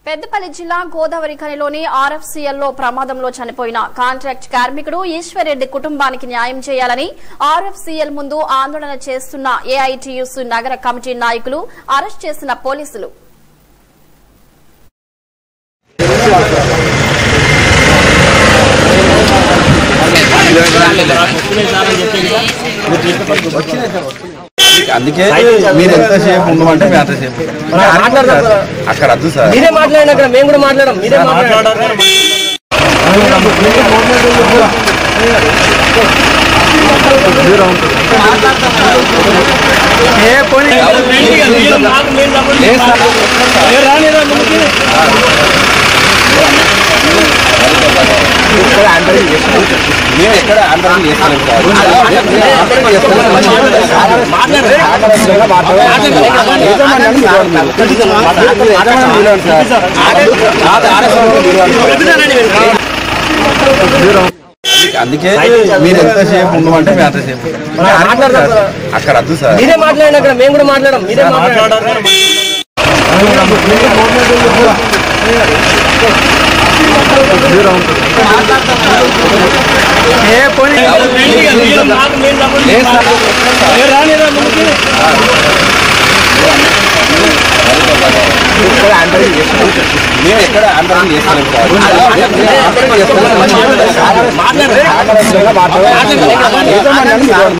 పెద్దపల్లి జిల్లా గోదావరి ఖనిలోని ఆర్ఎఫ్సీఎల్ లో ప్రమాదంలో చనిపోయిన కాంట్రాక్ట్ కార్మికుడు ఈశ్వర్రెడ్డి కుటుంబానికి న్యాయం చేయాలని ఆర్ఎఫ్సీఎల్ ముందు ఆందోళన చేస్తున్న ఏఐటీయూసీ నగర కమిటీ నాయకులు అరెస్ట్ చేసిన పోలీసులు అందుకే మీరు ఎంతసేపు ఉండమంటే మేము అంతసేపు అక్కడ వద్దు సార్ మీరే మాట్లాడండి అక్కడ మేము కూడా మాట్లాడడం మీరే మాట్లాడారు మేము ఎక్కడ ఆందోళన చేస్తున్నాం సార్ ఆందోళన చేస్తున్నాం. ఆందోళన మాట్లాడాలి సార్. అందుకే మీరు ఎంతసేపు ఉండమంటే మేము అంతసేపు అక్కడ వద్దు సార్ మీరే మాట్లాడండి అక్కడ మేము కూడా మాట్లాడడం మీరే మాట్లాడారు మేము ఎక్కడ ఆందోళన చేస్తున్నాం సార్ ఆందోళన చేస్తున్నాం.